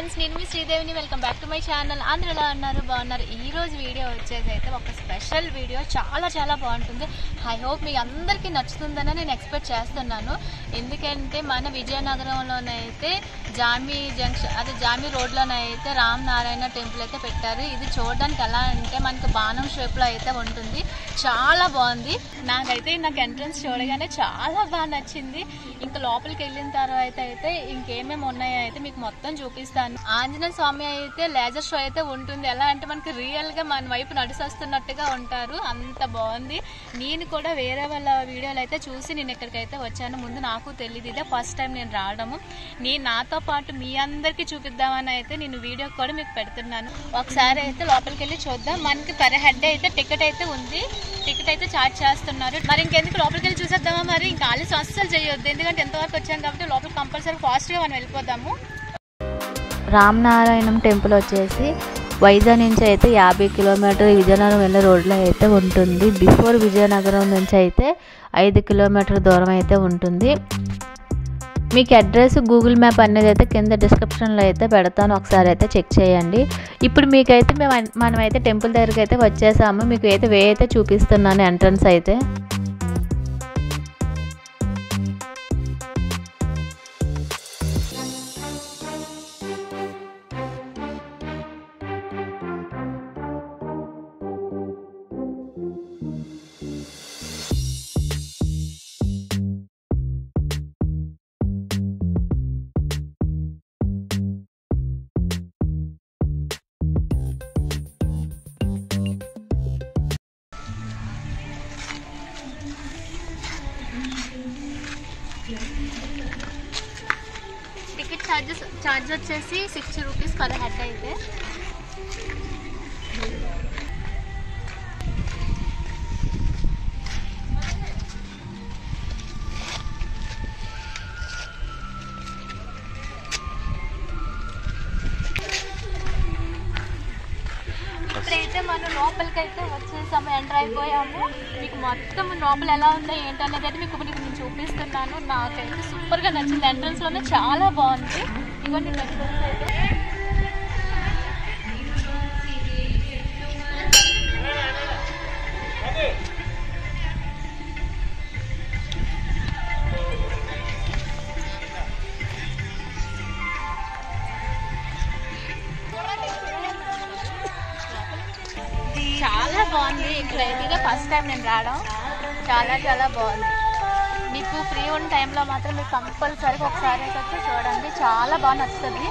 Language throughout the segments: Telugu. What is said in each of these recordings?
ఫ్రెండ్స్ నేను మీ శ్రీదేవిని welcome back to my channel అందరూ ఎలా ఉన్నారు బాగున్నారు ఈ రోజు వీడియో వచ్చేసి అయితే ఒక స్పెషల్ వీడియో చాలా చాలా బాగుంటుంది ఐ హోప్ మీకు అందరికీ నచ్చుతుందని నేను ఎక్స్పెక్ట్ చేస్తున్నాను ఎందుకంటే మన విజయనగరంలోనైతే జామీ జంక్షన్ అదే జామీ రోడ్లోనైతే రామ్ నారాయణ టెంపుల్ అయితే పెట్టారు ఇది చూడడానికి ఎలా అంటే మనకి బాణం షేప్లో అయితే ఉంటుంది చాలా బాగుంది నాకైతే నాకు ఎంట్రన్స్ చూడగానే చాలా బాగా నచ్చింది ఇంకా లోపలికి వెళ్ళిన తర్వాత అయితే ఇంకేమేమి ఉన్నాయో అయితే మీకు మొత్తం చూపిస్తాను ఆంజనేయ స్వామి అయితే లేజర్ షో అయితే ఉంటుంది ఎలా అంటే మనకి రియల్ గా మన వైపు నడిసొస్తున్నట్టుగా ఉంటారు అంత బాగుంది నేను కూడా వేరే వాళ్ళ వీడియోలు అయితే చూసి నేను ఇక్కడికైతే వచ్చాను ముందు నాకు తెలియదు ఇదే ఫస్ట్ టైం నేను రావడము నేను నాతో పాటు మీ అందరికీ చూపిద్దామని అయితే నేను వీడియో కూడా మీకు పెడుతున్నాను ఒకసారి అయితే లోపలికి వెళ్ళి చూద్దాం మనకి పర్ హెడ్ అయితే టికెట్ అయితే ఉంది టికెట్ అయితే చార్జ్ చేస్తున్నారు మరి ఇంకెందుకు లోపలికి వెళ్ళి చూసేద్దామా మరి ఇంకా ఆలస్యం అస్సలు చేయొద్దు ఎందుకంటే ఎంతవరకు వచ్చాం కాబట్టి లోపల కంపల్సరీ ఫాస్ట్గా మనం వెళ్ళిపోదాము రామనారాయణం టెంపుల్ వచ్చేసి వైజాగ్ నుంచి అయితే యాభై కిలోమీటర్ విజయనగరం వెళ్ళే రోడ్లో అయితే ఉంటుంది బిఫోర్ విజయనగరం నుంచి అయితే ఐదు కిలోమీటర్ దూరం అయితే ఉంటుంది మీకు అడ్రస్ గూగుల్ మ్యాప్ అనేది అయితే కింద డిస్క్రిప్షన్లో అయితే పెడతాను ఒకసారి అయితే చెక్ చేయండి ఇప్పుడు మీకైతే మేము మనమైతే టెంపుల్ దగ్గరికి అయితే వచ్చేసాము మీకు అయితే వే అయితే చూపిస్తున్నాను ఎంట్రన్స్ అయితే టికెట్ ఛార్జెస్ ఛార్జ్ వచ్చేసి సిక్స్టీ రూపీస్ పర్ హెడ్ అయితే ఇప్పుడైతే మనం లోపలికి అయితే వచ్చేసాము ఎంటర్ అయిపోయాము మీకు మొత్తం లోపల ఎలా ఉందో ఏంటనేది అయితే మీకు ఇప్పుడు నేను చూపిస్తున్నాను నాకైతే సూపర్గా నచ్చింది ఎంట్రన్స్లోనే చాలా బాగుంది ఇవన్నీ ఎంట్రన్స్ అయితే చాలా బాగుంది ఇక్కడైతే ఇదే ఫస్ట్ టైం నేను రావడం చాలా చాలా బాగుంది మీకు ఫ్రీ ఉన్న టైంలో మాత్రం మీరు కంపల్సరీగా ఒకసారి అయితే వచ్చి చూడండి చాలా బాగా నచ్చుతుంది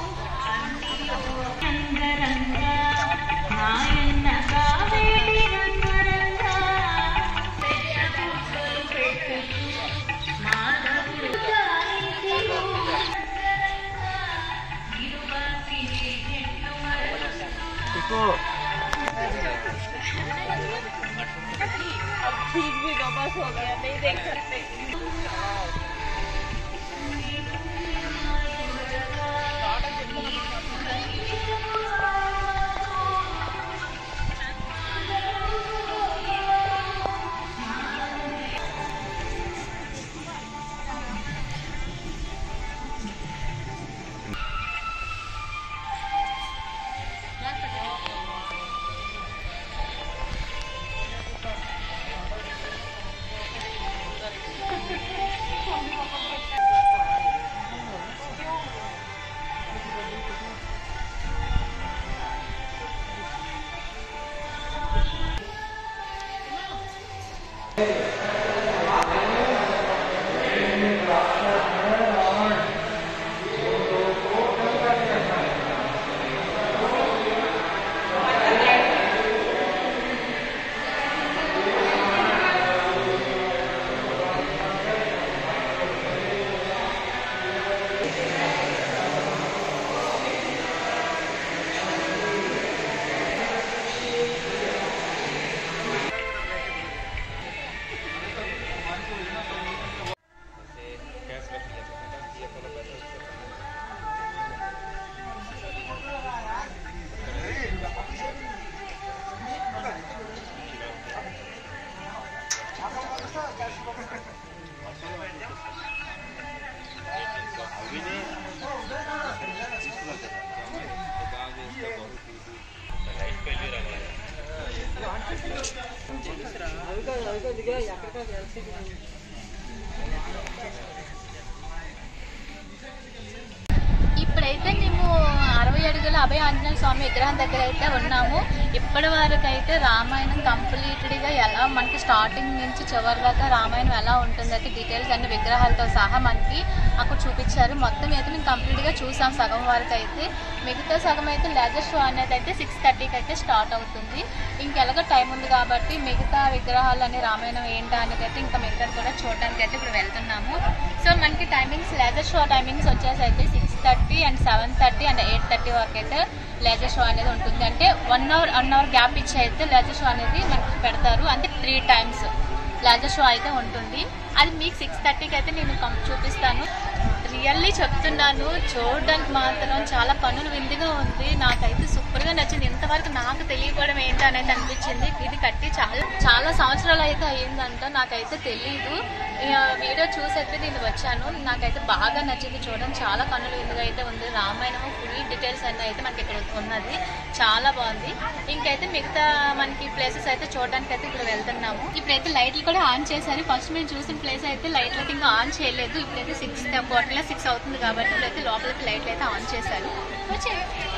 ఇప్పుడైతే మేము అరవై అడుగుల అభయ ఆంజనేయ స్వామి విగ్రహం దగ్గర అయితే ఉన్నాము ఇప్పటి వరకు అయితే రామాయణం కంప్లీట్గా ఎలా మనకి స్టార్టింగ్ నుంచి చివరి దాకా రామాయణం ఎలా ఉంటుందైతే డీటెయిల్స్ అన్ని విగ్రహాలతో సహా మనకి అక్కడ చూపించారు మొత్తం అయితే మేము కంప్లీట్గా చూసాం సగం వరకు అయితే మిగతా సగం అయితే లేజర్ షో అనేది అయితే సిక్స్ థర్టీకి అయితే స్టార్ట్ అవుతుంది ఇంకెలాగో టైం ఉంది కాబట్టి మిగతా విగ్రహాలు అనే రామాయణం ఏంటా అనేది అయితే ఇంకా మిగతా కూడా చూడడానికి అయితే ఇప్పుడు వెళ్తున్నాము సో మనకి టైమింగ్స్ లేజర్ షో టైమింగ్స్ వచ్చేసి అయితే six thirty and seven thirty and eight thirty వరకు అయితే లేజర్ షో అనేది ఉంటుంది అంటే one hour one hour gap ఇచ్చి అయితే లేజర్ షో అనేది మనకి పెడతారు అంటే త్రీ టైమ్స్ లేజర్ షో అయితే ఉంటుంది అది మీకు సిక్స్ థర్టీకి అయితే నేను కం- చూపిస్తాను రియల్లీ చెప్తున్నాను చూడడానికి మాత్రం చాలా కనులు విందుగా ఉంది నాకైతే సూపర్గా నచ్చింది ఇంతవరకు నాకు తెలియకపోవడం ఏంటి అనేది అనిపించింది ఇది కట్టి చాలా చాలా సంవత్సరాలు అయితే అయ్యిందంట నాకైతే తెలియదు ఇక వీడియో చూసి అయితే నేను వచ్చాను నాకైతే బాగా నచ్చింది చూడడం చాలా కనులు విందుగా అయితే ఉంది రామాయణం ఫుల్ డీటెయిల్స్ అన్నీ అయితే మనకి ఇక్కడ ఉన్నది చాలా బాగుంది ఇంకైతే మిగతా మనకి ప్లేసెస్ అయితే చూడడానికి అయితే ఇప్పుడు వెళ్తున్నాము ఇప్పుడైతే లైట్లు కూడా ఆన్ చేశారు ఫస్ట్ మేము చూసిన ప్లేస్ అయితే లైట్లు అయితే ఇంకా ఆన్ చేయలేదు ఇప్పుడైతే సిక్స్ క్వార్టర్ సిక్స్ అవుతుంది కాబట్టి ఇప్పుడైతే లోపలికి లైట్లు అయితే ఆన్ చేశారు వచ్చే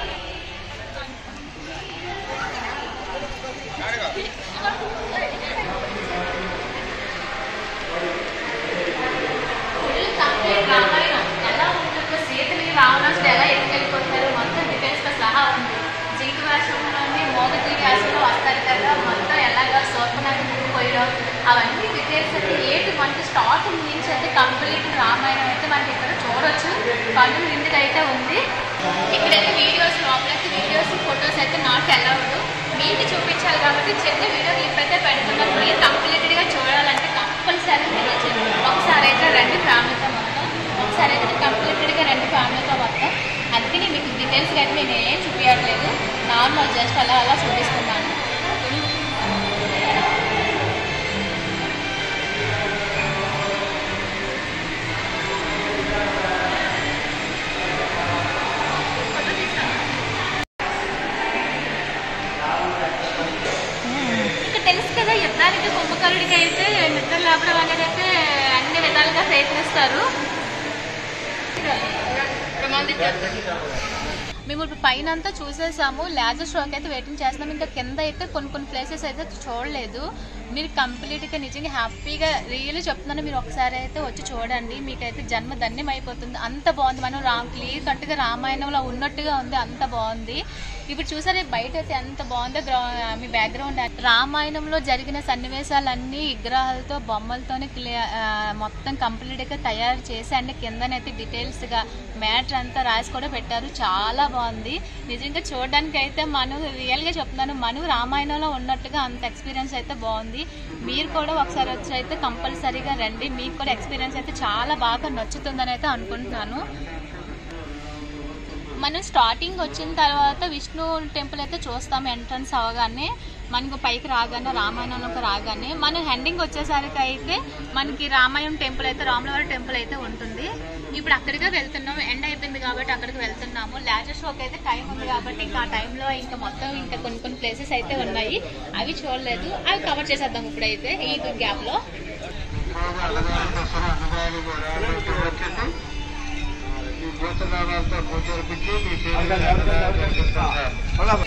ఫుల్ కంప్లీట్ రామాయణం ఎలా ఉంటుందో సీతని రావణాసుడు ఎలా ఎత్తుకెళ్ళిపోతారు మొత్తం డీటెయిల్స్ తో సహా ఉంది జీటు వేషంలోని మోగతి వేషంలో వస్తారు కదా మొత్తం ఎలాగా సోర్పనాథి ముగ్గిపోయడం అవన్నీ డీటెయిల్స్ అయితే ఏటి మనకి స్టార్టింగ్ నుంచి అయితే కంప్లీట్ రామాయణం అయితే మనకి ఇక్కడ చూడొచ్చు పన్ను నిండుగా అయితే ఉంది ఇక్కడైతే వీడియోస్ లోపలైతే వీడియోస్ ఫొటోస్ అయితే నాట్ అలౌడ్ మీకు చూపించాలి కాబట్టి చిన్న వీడియో క్లిప్ అయితే పెడుతున్నాం మీరు కంప్లీట్గా చూడాలంటే కంపల్సరీ మీరు వచ్చి ఒకసారి అయితే రండి ఫ్యామిలీతో మొత్తం ఒకసారి అయితే కంప్లీటెడ్గా రండి ఫ్యామిలీతో మొత్తం అందుకని మీకు డీటెయిల్స్గా అయితే నేను ఏం చూపించట్లేదు నార్మల్ జస్ట్ అలా అలా చూపిస్తున్నాను ఇంకా తెలుసు కదా యుద్ధానికి కుంభకరుడికి అయితే నిద్ర లేపడం అనేది అయితే అన్ని విధాలుగా ప్రయత్నిస్తారు మేము ఇప్పుడు పైన అంతా చూసేసాము లేజర్ షోకి అయితే వెయిటింగ్ చేస్తున్నాం ఇంకా కింద అయితే కొన్ని కొన్ని ప్లేసెస్ అయితే చూడలేదు మీరు కంప్లీట్గా నిజంగా హ్యాపీగా రియల్ చెప్తున్నాను మీరు ఒకసారి అయితే వచ్చి చూడండి మీకైతే జన్మ ధన్యం అయిపోతుంది అంత బాగుంది మనం రా క్లియర్ కట్గా రామాయణంలో ఉన్నట్టుగా ఉంది అంత బాగుంది ఇప్పుడు చూసారే బయట అయితే ఎంత బాగుందో గ్రౌ మీ బ్యాక్గ్రౌండ్ రామాయణంలో జరిగిన సన్నివేశాలన్నీ విగ్రహాలతో బొమ్మలతోనే క్లియర్ మొత్తం కంప్లీట్గా తయారు చేసి అండ్ కిందనైతే డీటెయిల్స్గా మ్యాటర్ అంతా రాసి కూడా పెట్టారు చాలా బాగుంది నిజంగా చూడడానికి అయితే మనం రియల్గా చెప్తున్నాను మనం రామాయణంలో ఉన్నట్టుగా అంత ఎక్స్పీరియన్స్ అయితే బాగుంది మీరు కూడా ఒకసారి వచ్చి అయితే కంపల్సరీగా రండి మీకు కూడా ఎక్స్పీరియన్స్ అయితే చాలా బాగా నచ్చుతుందని అయితే అనుకుంటున్నాను మనం స్టార్టింగ్ వచ్చిన తర్వాత విష్ణు టెంపుల్ అయితే చూస్తాం ఎంట్రన్స్ అవగానే మనకు పైకి రాగానే రామాయణంలోకి రాగానే మనం హెండింగ్ వచ్చేసరికి అయితే మనకి రామాయణం టెంపుల్ అయితే రాములవారి టెంపుల్ అయితే ఉంటుంది ఇప్పుడు అక్కడికే వెళ్తున్నాం ఎండ్ అయిపోయింది కాబట్టి అక్కడికి వెళ్తున్నాము లేజర్ షోకి అయితే టైం ఉంది కాబట్టి ఇంకా ఆ టైంలో ఇంకా మొత్తం ఇంకా కొన్ని కొన్ని ప్లేసెస్ అయితే ఉన్నాయి అవి చూడలేదు అవి కవర్ చేసేద్దాం ఇప్పుడైతే ఈ గ్యాప్ లో భూతనామాలతో పూజ జరిపించి మీ పేరు సార్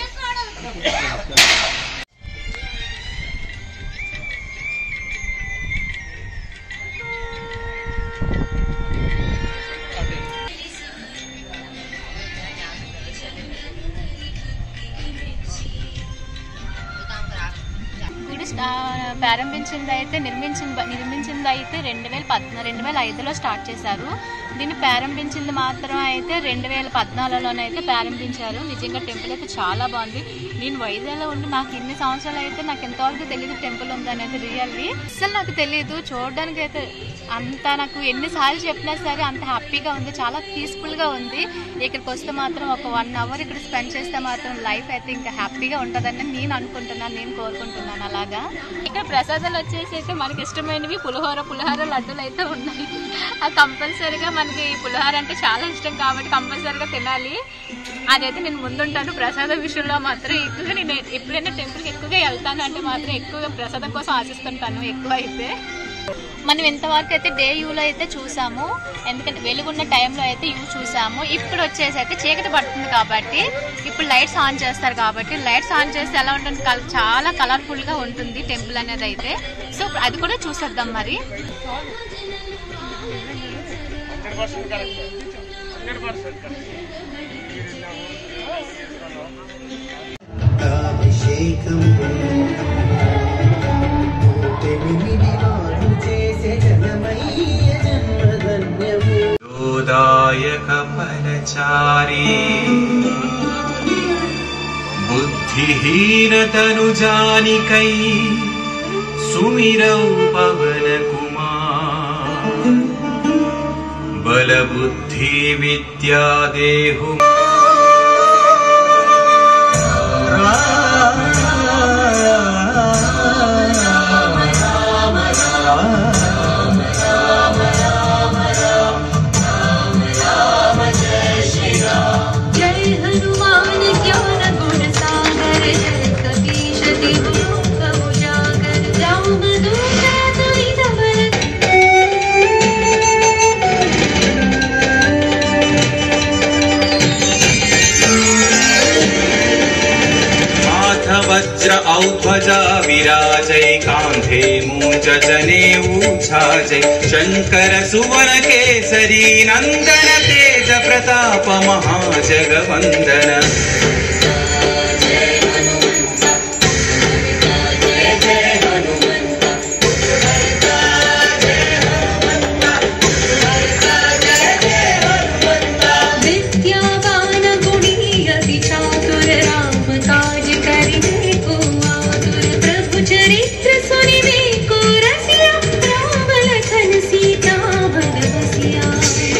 గుడి స్టా- ప్రారంభించింది అయితే నిర్మించింది నిర్మించింది అయితే రెండు వేల పద్నా రెండు వేల ఐదులో స్టార్ట్ చేశారు దీన్ని ప్రారంభించింది మాత్రం అయితే రెండు వేల పద్నాలుగులోనైతే ప్రారంభించారు నిజంగా టెంపుల్ అయితే చాలా బాగుంది నేను వైజాగ్లో ఉండి నాకు ఇన్ని సంవత్సరాలు అయితే నాకు ఎంతవరకు తెలియదు టెంపుల్ ఉంది అనేది రియల్లీ అసలు నాకు తెలియదు చూడడానికి అయితే అంత నాకు ఎన్నిసార్లు చెప్పినా సరే అంత హ్యాపీగా ఉంది చాలా పీస్ఫుల్గా ఉంది ఇక్కడికి వస్తే మాత్రం ఒక వన్ అవర్ ఇక్కడ స్పెండ్ చేస్తే మాత్రం లైఫ్ అయితే ఇంకా హ్యాపీగా ఉంటుందని నేను అనుకుంటున్నాను నేను కోరుకుంటున్నాను అలాగా ఇక్కడ ప్రసాదాలు వచ్చేసి అయితే మనకి ఇష్టమైనవి పులిహోర పులిహోర లడ్డూలు అయితే ఉన్నాయి ఆ కంపల్సరీగా మనకి పులిహోర అంటే చాలా ఇష్టం కాబట్టి కంపల్సరీగా తినాలి అదైతే నేను ముందుంటాను ప్రసాదం విషయంలో మాత్రం ఎక్కువగా నేను ఎప్పుడైనా టెంపుల్కి ఎక్కువగా వెళ్తాను అంటే మాత్రం ఎక్కువగా ప్రసాదం కోసం ఆశిస్తుంటాను ఎక్కువ అయితే మనం ఇంతవరకు అయితే డే యూలో అయితే చూసాము ఎందుకంటే వెలుగున్న టైంలో అయితే యూ చూసాము ఇప్పుడు వచ్చేసి అయితే చీకటి పడుతుంది కాబట్టి ఇప్పుడు లైట్స్ ఆన్ చేస్తారు కాబట్టి లైట్స్ ఆన్ చేస్తే ఎలా ఉంటుంది కల్- చాలా కలర్ఫుల్ గా ఉంటుంది టెంపుల్ అనేది అయితే సో అది కూడా చూసేద్దాం మరి అభిషేకం తెమిమిడివాడు చేసే జనమయ్య జన్మధన్యము दायक फलचारी बुद्धिहीन तनु जानिकै सुमिरौ पवन कुमार बल बुद्धि विद्या देहु जय हनुमान ज्ञान गुण सागर जय कपीश तिहु लोक उजागर राम दूत तुलित बल माथ वज्र औध्वजा विराजै कान्धे मूञ्च जने ऊछाजै शङ्कर सुवन केसरी नन्दन तेज प्रताप महाजगवन्दन विद्यावान गुणी अति चातुर राम काज करिने को आतुर प्रभु चरित्र सुनिने को रसिया राम लखन सीता मन बसिया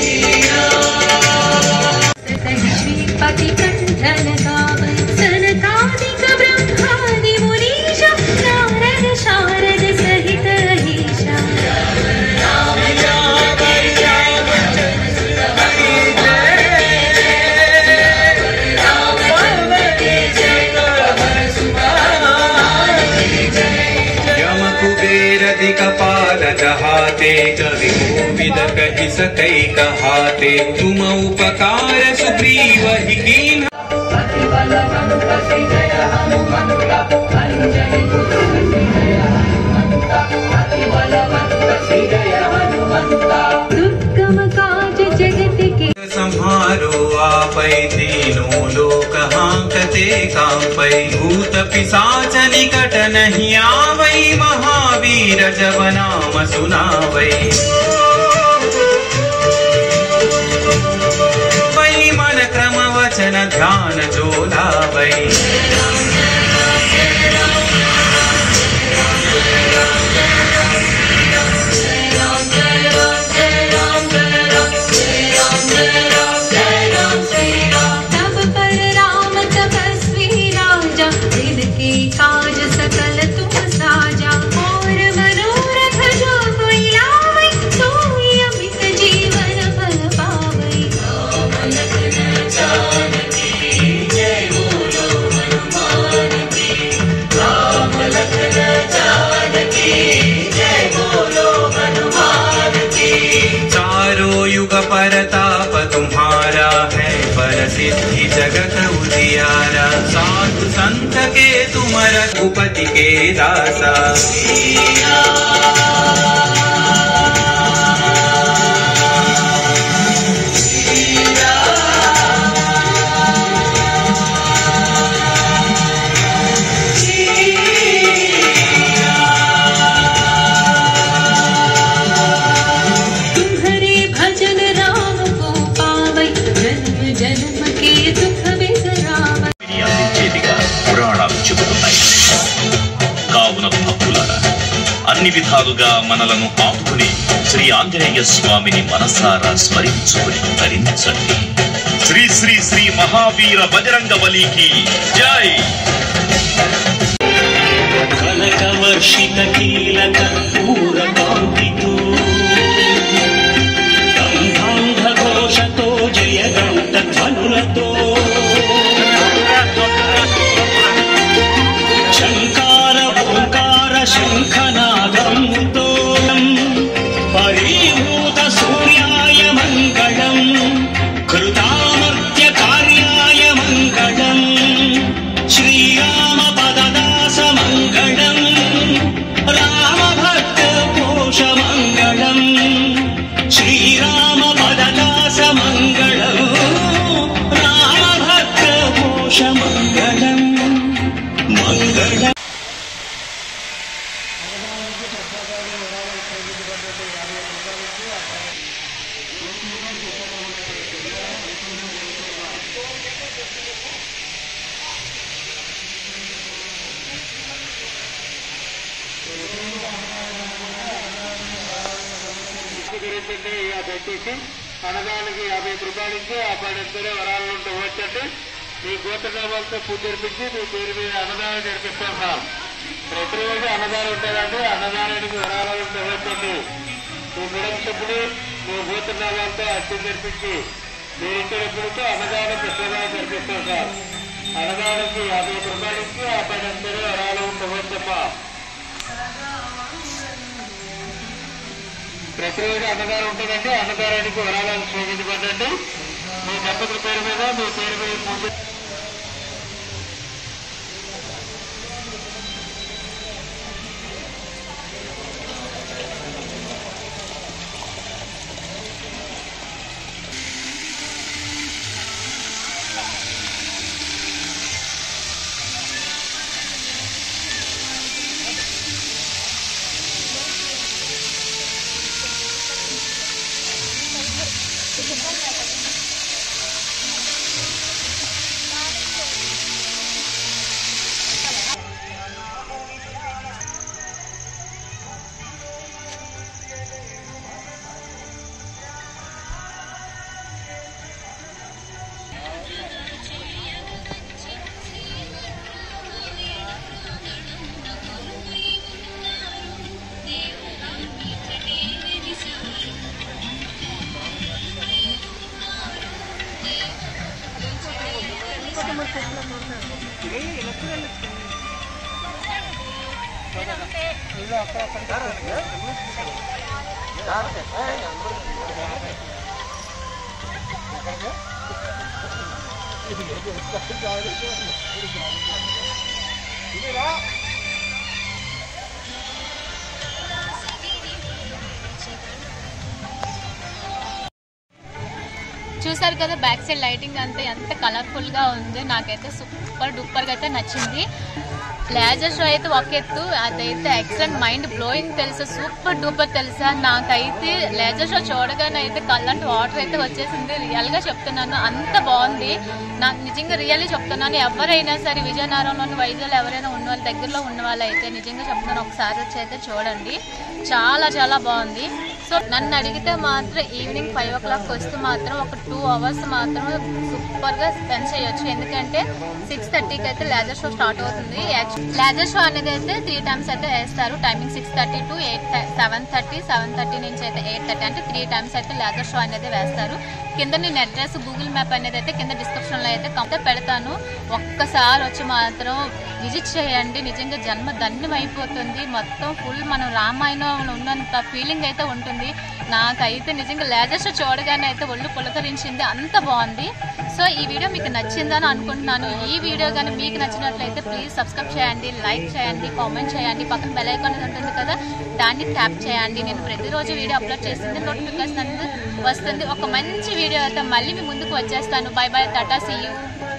सतहि श्रीपति कंठन गावै सनकादिक ब्रह्मादि मुनीश नारद शारद सहित अहिषा यम कुबेर दिगपाल जहाते च विभुविद कहि सकै कहाते तुम उपकार सुग्रीव हि कीन दुर्गम काज जगत के संहारो आपै तीनों लोक हांकते कांपै भूत पिशाच निकट नहीं आवै महावीर जब नाम सुनावै वै मन क्रम वचन ध्यान जो लावै तब पर राम तपस्वी राजा दिन के काज सकल तुम साजा और मनोरथ जो कोई लावै सोई अमित जीवन फल पावै चारों युग परताप तुम्हारा है पर सिद्धि जगत उजियारा साधु संत के तुम रघुपति के दासा तुम्हारे भजन राम को पावै जन्म जन्म के दुख बिसरावै ని అందించేదిగా పురాణాలు చెబుతున్నాయి కావున భక్తులారా అన్ని విధాలుగా మనలను ఆపుకుని శ్రీ ఆంజనేయ స్వామిని మనసారా స్మరించుకుని ధరించండి శ్రీ శ్రీ శ్రీ మహావీర బజరంగ బలికి జై కనకవర్షిత కీలక పూరకాంతితో గంధాంగ వరీభూత సూర్యాయ మంగళం కృతామర్త్య కార్యాయ మంగళం శ్రీరామ పదదాస మంగళం రామభక్త పోష మంగళం శ్రీరామ పదదాస మంగళం రామభక్త పోష మంగళం మంగళం గురించండి ఇక పెట్టేసి అన్నదానికి యాభై రూపాయలు ఇచ్చి ఆ పన్నెండు వరాల నుండి వచ్చండి మీ గోత్రనామాలతో పూజ జరిపించి మీ పేరు మీద అన్నదానం జరిపిస్తాం సార్ ప్రతిరోజు అన్నదానం ఉంటుందండి అన్నదానానికి వరాల నుండి వచ్చండి మీ మిడం సభ్యులు మీ గోత్రనామాలతో అర్చన జరిపించి మీ ఇంటి డబ్బులతో అన్నదానం ప్రసాదాలు జరిపిస్తాం సార్ అన్నదానానికి యాభై రూపాయలు ఇచ్చి ఆ పన్నెండు వరాలు ఉండి వచ్చమ్మా ప్రతిరోజు అన్నదానం ఉంటుందండి అన్నదానానికి వరాలను స్వీకరించబడండి మీ దంపతుల పేరు మీద మీ పేరు మీద పూజ చూసారు కదా బ్యాక్ సైడ్ లైటింగ్ అంతా ఎంత కలర్ఫుల్ గా ఉంది నాకైతే సూపర్ డూపర్ గా అయితే నచ్చింది లేజర్ షో అయితే ఒక ఎత్తు అదైతే ఎక్సలెంట్ మైండ్ బ్లోయింగ్ తెలుసా సూపర్ డూపర్ తెలుసా నాకైతే లేజర్ షో చూడగానే అయితే కళ్ళంటి వాటర్ అయితే వచ్చేసింది రియల్ గా చెప్తున్నాను అంత బాగుంది నాకు నిజంగా రియల్లీ చెప్తున్నాను ఎవరైనా సరే విజయనగరంలోని వైజాగ్ ఎవరైనా ఉన్న వాళ్ళ దగ్గరలో ఉన్న వాళ్ళు అయితే నిజంగా చెప్తున్నాను ఒకసారి వచ్చి అయితే చూడండి చాలా చాలా బాగుంది సో నన్ను అడిగితే మాత్రం ఈవినింగ్ ఫైవ్ ఓ క్లాక్ వస్తే మాత్రం ఒక టూ అవర్స్ మాత్రం సూపర్గా స్పెండ్ చేయొచ్చు ఎందుకంటే సిక్స్ థర్టీకి అయితే లేజర్ షో స్టార్ట్ అవుతుంది లేజర్ షో అనేది అయితే త్రీ టైమ్స్ అయితే వేస్తారు timing six thirty to eight seven thirty seven thirty నుంచి అయితే ఎయిట్ థర్టీ అంటే త్రీ టైమ్స్ అయితే లేజర్ షో అనేది వేస్తారు కింద నేను అడ్రస్ గూగుల్ మ్యాప్ అనేది అయితే కింద డిస్క్రిప్షన్లో అయితే కంటే పెడతాను ఒక్కసారి వచ్చి మాత్రం విజిట్ చేయండి నిజంగా జన్మ ధన్యం అయిపోతుంది మొత్తం ఫుల్ మనం రామాయణంలో ఉన్నంత ఫీలింగ్ అయితే ఉంటుంది నాకైతే నిజంగా లేజర్ షో చూడగానే అయితే ఒళ్ళు పులకరించింది అంత బాగుంది సో ఈ వీడియో మీకు నచ్చిందని అనుకుంటున్నాను ఈ వీడియో కానీ మీకు నచ్చినట్లయితే ప్లీజ్ సబ్స్క్రైబ్ చేయండి లైక్ చేయండి కామెంట్ చేయండి పక్కన బెల్ ఐకాన్ అనేది ఉంటుంది కదా దాన్ని ట్యాప్ చేయండి నేను ప్రతిరోజు వీడియో అప్లోడ్ చేసింది నోటిఫికేషన్ అనేది వస్తుంది ఒక మంచి వీడియో అయితే మళ్ళీ మీ ముందుకు వచ్చేస్తాను bye bye tata see you